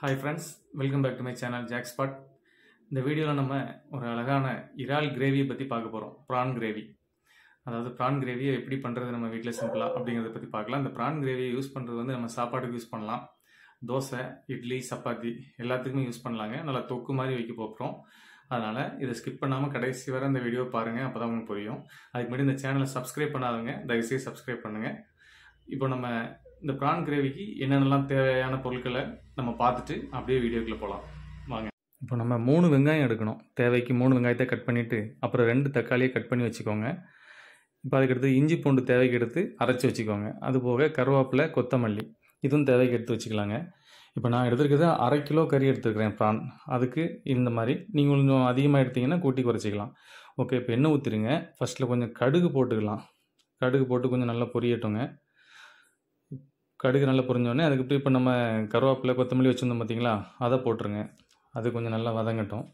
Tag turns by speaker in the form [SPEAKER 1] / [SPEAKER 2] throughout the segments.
[SPEAKER 1] hi friends welcome back to my channel Jack Spot இந்த வீடியோவில் நம்ம ஒரு அழகான இறால் கிரேவியை பற்றி பார்க்க போகிறோம் ப்ரான் கிரேவி அதாவது ப்ரான் கிரேவியை எப்படி பண்ணுறது நம்ம வீட்டில் சிம்பிளாக அப்படிங்கிறத பற்றி பார்க்கலாம் இந்த ப்ரான் கிரேவியை யூஸ் பண்ணுறது வந்து நம்ம சாப்பாட்டுக்கு யூஸ் பண்ணலாம் தோசை இட்லி சப்பாத்தி எல்லாத்துக்குமே யூஸ் பண்ணலாங்க நல்லா தொக்கு மாதிரி வைக்க போகிறோம் அதனால் இதை ஸ்கிப் பண்ணாமல் கடைசி வரை இந்த வீடியோ பாருங்கள் அப்போ தான் உங்களுக்கு புரியும் அதுக்கு முன்னாடி இந்த சேனலை சப்ஸ்கிரைப் பண்ணாதவங்க தயவுசெய்து சப்ஸ்கிரைப் பண்ணுங்கள் இப்போ நம்ம இந்த ப்ரான் கிரேவிக்கு என்னென்னலாம் தேவையான பொருட்களை நம்ம பார்த்துட்டு அப்படியே வீடியோக்குள்ளே போகலாம் வாங்க இப்போ நம்ம மூணு வெங்காயம் எடுக்கணும் தேவைக்கு மூணு வெங்காயத்தை கட் பண்ணிவிட்டு அப்புறம் ரெண்டு தக்காளியை கட் பண்ணி வச்சுக்கோங்க இப்போ அதுக்கடுத்து இஞ்சி பூண்டு தேவைக்கு எடுத்து அரைச்சி வச்சுக்கோங்க அது போக கருவேப்பிலை கொத்தமல்லி இதுவும் தேவைக்கு எடுத்து வச்சுக்கலாங்க இப்போ நான் எடுத்துருக்கிறது அரை கிலோ கறி எடுத்துருக்கிறேன் ப்ரான் அதுக்கு இந்த மாதிரி நீங்கள் கொஞ்சம் அதிகமாக எடுத்தீங்கன்னா கூட்டி குறைச்சிக்கலாம் ஓகே இப்போ எண்ணெய் ஊற்றிடுங்க ஃபஸ்ட்டில் கொஞ்சம் கடுகு போட்டுக்கலாம் கடுகு போட்டு கொஞ்சம் நல்லா பொரியட்டுங்க கடுகு நல்லா பொரிஞ்சோடனே அதுக்கு இப்போ நம்ம கருவேப்பிலை கொத்தமல்லி வச்சுருந்தோம் பார்த்தீங்களா அதை போட்டுருங்க அது கொஞ்சம் நல்லா வதங்கட்டும்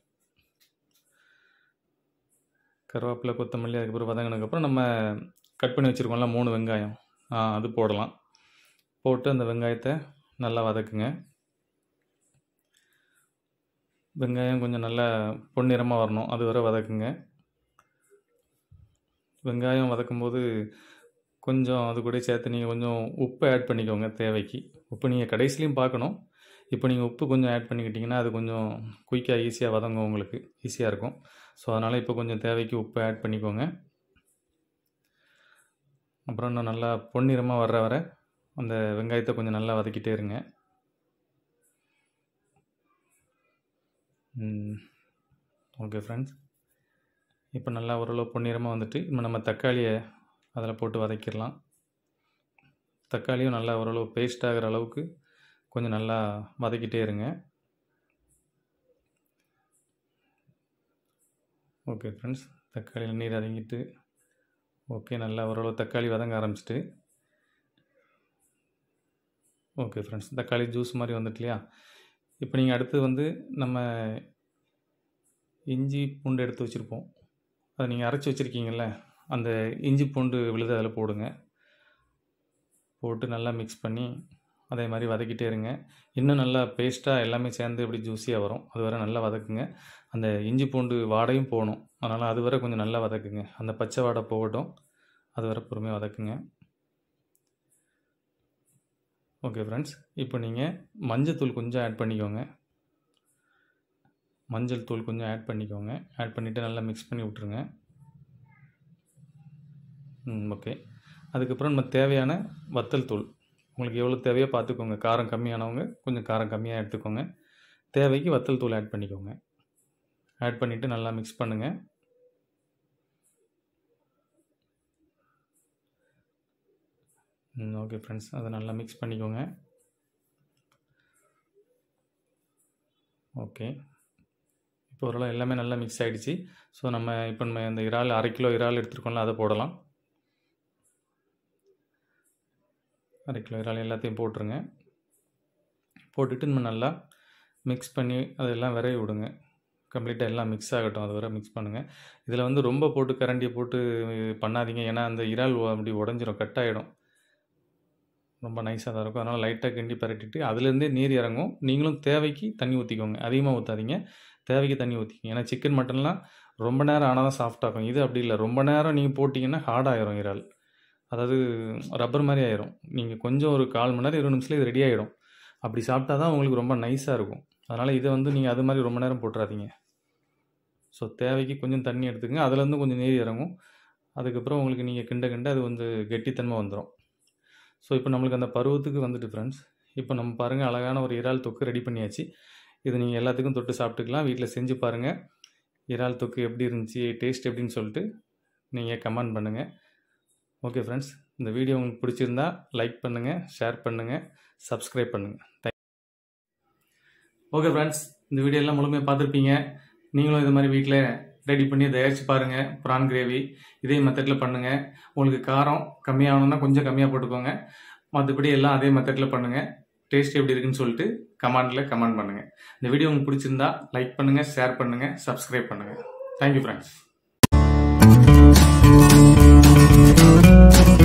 [SPEAKER 1] கருவேப்பிலை கொத்தமல்லி அதுக்கப்புறம் வதங்கினதுக்கப்புறம் நம்ம கட் பண்ணி வச்சுருக்கோம்ல மூணு வெங்காயம் ஆ அது போடலாம் போட்டு அந்த வெங்காயத்தை நல்லா வதக்குங்க வெங்காயம் கொஞ்சம் நல்லா பொன்னிறமாக வரணும் அது வரை வதக்குங்க வெங்காயம் வதக்கும்போது கொஞ்சம் அது கூட சேர்த்து நீங்கள் கொஞ்சம் உப்பு ஆட் பண்ணிக்கோங்க தேவைக்கு உப்பு நீங்கள் கடைசிலையும் பார்க்கணும் இப்போ நீங்கள் உப்பு கொஞ்சம் ஆட் பண்ணிக்கிட்டிங்கன்னா அது கொஞ்சம் குயிக்காக ஈஸியாக வதங்கும் உங்களுக்கு ஈஸியாக இருக்கும் ஸோ அதனால் இப்போ கொஞ்சம் தேவைக்கு உப்பு ஆட் பண்ணிக்கோங்க அப்புறம் இன்னும் நல்லா பொன்னிறமாக வர்ற வர அந்த வெங்காயத்தை கொஞ்சம் நல்லா வதக்கிட்டே இருங்க ஓகே ஃப்ரெண்ட்ஸ் இப்போ நல்லா ஓரளவு பொன்னிறமாக வந்துட்டு இப்போ நம்ம தக்காளியை அதில் போட்டு வதக்கிடலாம் தக்காளியும் நல்லா ஓரளவு பேஸ்ட் ஆகிற அளவுக்கு கொஞ்சம் நல்லா வதக்கிட்டே இருங்க ஓகே ஃப்ரெண்ட்ஸ் தக்காளியில் நீர் இறங்கிட்டு ஓகே நல்லா ஓரளவு தக்காளி வதங்க ஆரம்பிச்சிட்டு ஓகே ஃப்ரெண்ட்ஸ் தக்காளி ஜூஸ் மாதிரி வந்துட்டு இல்லையா இப்போ நீங்கள் அடுத்து வந்து நம்ம இஞ்சி பூண்டு எடுத்து வச்சுருப்போம் அதை நீங்கள் அரைச்சி வச்சுருக்கீங்கள அந்த இஞ்சி பூண்டு விழுது அதில் போடுங்க போட்டு நல்லா மிக்ஸ் பண்ணி அதே மாதிரி வதக்கிட்டே இருங்க இன்னும் நல்லா பேஸ்ட்டாக எல்லாமே சேர்ந்து இப்படி ஜூஸியாக வரும் அது வரை நல்லா வதக்குங்க அந்த இஞ்சி பூண்டு வாடையும் போகணும் அதனால் அது வரை கொஞ்சம் நல்லா வதக்குங்க அந்த பச்சை வாடை போகட்டும் அது வரை பொறுமையாக வதக்குங்க ஓகே ஃப்ரெண்ட்ஸ் இப்போ நீங்கள் மஞ்சத்தூள் கொஞ்சம் ஆட் பண்ணிக்கோங்க மஞ்சள் தூள் கொஞ்சம் ஆட் பண்ணிக்கோங்க ஆட் பண்ணிவிட்டு நல்லா மிக்ஸ் பண்ணி விட்ருங்க ம் ஓகே அதுக்கப்புறம் நம்ம தேவையான வத்தல் தூள் உங்களுக்கு எவ்வளோ தேவையோ பார்த்துக்கோங்க காரம் கம்மியானவங்க கொஞ்சம் காரம் கம்மியாக எடுத்துக்கோங்க தேவைக்கு வத்தல் தூள் ஆட் பண்ணிக்கோங்க ஆட் பண்ணிவிட்டு நல்லா மிக்ஸ் பண்ணுங்கள் ம் ஓகே ஃப்ரெண்ட்ஸ் அதை நல்லா மிக்ஸ் பண்ணிக்கோங்க ஓகே இப்போ ஓரளவு எல்லாமே நல்லா மிக்ஸ் ஆகிடுச்சு ஸோ நம்ம இப்போ நம்ம இந்த இறால் அரை கிலோ இறால் எடுத்துருக்கோம்ல அதை போடலாம் அரை கிலோ இறால் எல்லாத்தையும் போட்டுருங்க போட்டுட்டு நம்ம நல்லா மிக்ஸ் பண்ணி அதெல்லாம் விரைய விடுங்க கம்ப்ளீட்டாக எல்லாம் மிக்ஸ் ஆகட்டும் அது வரை மிக்ஸ் பண்ணுங்கள் இதில் வந்து ரொம்ப போட்டு கரண்டியை போட்டு பண்ணாதீங்க ஏன்னா அந்த இறால் அப்படி உடஞ்சிரும் கட் ஆகிடும் ரொம்ப நைஸாக தான் இருக்கும் அதனால் லைட்டாக கிண்டி பரட்டிட்டு அதுலேருந்தே நீர் இறங்கும் நீங்களும் தேவைக்கு தண்ணி ஊற்றிக்கோங்க அதிகமாக ஊற்றாதீங்க தேவைக்கு தண்ணி ஊற்றிக்கிங்க ஏன்னா சிக்கன் மட்டன்லாம் ரொம்ப நேரம் ஆனால் தான் சாஃப்டாகும் இது அப்படி இல்லை ரொம்ப நேரம் நீங்கள் போட்டிங்கன்னா ஹார்டாகிரும் இறால் அதாவது ரப்பர் மாதிரி ஆயிரும் நீங்கள் கொஞ்சம் ஒரு கால் மணி நேரம் இருபது நிமிஷத்தில் இது ரெடி ஆகிடும் அப்படி சாப்பிட்டா தான் உங்களுக்கு ரொம்ப நைஸாக இருக்கும் அதனால் இதை வந்து நீங்கள் அது மாதிரி ரொம்ப நேரம் போட்டுறாதீங்க ஸோ தேவைக்கு கொஞ்சம் தண்ணி எடுத்துக்கங்க அதுலேருந்து கொஞ்சம் நீர் இறங்கும் அதுக்கப்புறம் உங்களுக்கு நீங்கள் கிண்ட கிண்ட அது வந்து கெட்டித்தன்மை வந்துடும் ஸோ இப்போ நம்மளுக்கு அந்த பருவத்துக்கு வந்துட்டு ஃப்ரெண்ட்ஸ் இப்போ நம்ம பாருங்கள் அழகான ஒரு இறால் தொக்கு ரெடி பண்ணியாச்சு இது நீங்கள் எல்லாத்துக்கும் தொட்டு சாப்பிட்டுக்கலாம் வீட்டில் செஞ்சு பாருங்கள் இறால் தொக்கு எப்படி இருந்துச்சு டேஸ்ட் எப்படின்னு சொல்லிட்டு நீங்கள் கமெண்ட் பண்ணுங்கள் ஓகே ஃப்ரெண்ட்ஸ் இந்த வீடியோ உங்களுக்கு பிடிச்சிருந்தா லைக் பண்ணுங்கள் ஷேர் பண்ணுங்கள் சப்ஸ்கிரைப் பண்ணுங்கள் தேங்க் ஓகே ஃப்ரெண்ட்ஸ் இந்த வீடியோ எல்லாம் முழுமையாக பார்த்துருப்பீங்க நீங்களும் இது மாதிரி வீட்டில் ரெடி பண்ணி தயாரித்து பாருங்கள் ப்ரான் கிரேவி இதே மெத்தடில் பண்ணுங்கள் உங்களுக்கு காரம் கம்மியாகணும்னா கொஞ்சம் கம்மியாக போட்டுக்கோங்க மற்றபடி எல்லாம் அதே மெத்தடில் பண்ணுங்கள் டேஸ்ட் எப்படி இருக்குன்னு சொல்லிட்டு கமெண்டில் கமெண்ட் பண்ணுங்கள் இந்த வீடியோ உங்களுக்கு பிடிச்சிருந்தா லைக் பண்ணுங்கள் ஷேர் பண்ணுங்கள் சப்ஸ்கிரைப் பண்ணுங்கள் தேங்க்யூ ஃப்ரெண்ட்ஸ்